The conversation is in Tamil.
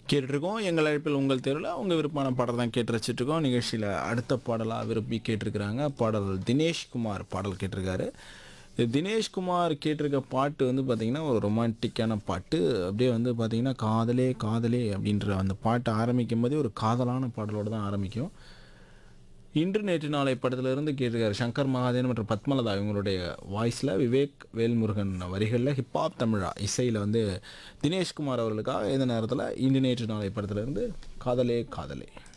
கேட்டுட்ருக்கோம் எங்கள் அழைப்பில் உங்கள் தெருவில் உங்கள் விருப்பமான பாடல் தான் கேட்டு ரசிச்சிட்ருக்கோம் நிகழ்ச்சியில் அடுத்த பாடலாக விரும்பி கேட்டிருக்கிறாங்க பாடல் தினேஷ்குமார் பாடல் கேட்டிருக்காரு இது தினேஷ்குமார் கேட்டிருக்க பாட்டு வந்து பார்த்திங்கன்னா ஒரு ரொமான்டிக்கான பாட்டு அப்படியே வந்து பார்த்திங்கன்னா காதலே காதலே அப்படின்ற அந்த பாட்டு ஆரம்பிக்கும் போதே ஒரு காதலான பாடலோடு தான் ஆரம்பிக்கும் இன்று நேற்று நாளை படத்திலிருந்து கேட்டிருக்காரு சங்கர் மகாதேவன் மற்றும் பத்மலதா இவங்களுடைய வாய்ஸில் விவேக் வேல்முருகன் வரிகளில் ஹிப்ஹாப் தமிழா இசையில் வந்து தினேஷ்குமார் அவர்களுக்காக இந்த நேரத்தில் இன்று நேற்று நாளை படத்திலிருந்து காதலே காதலே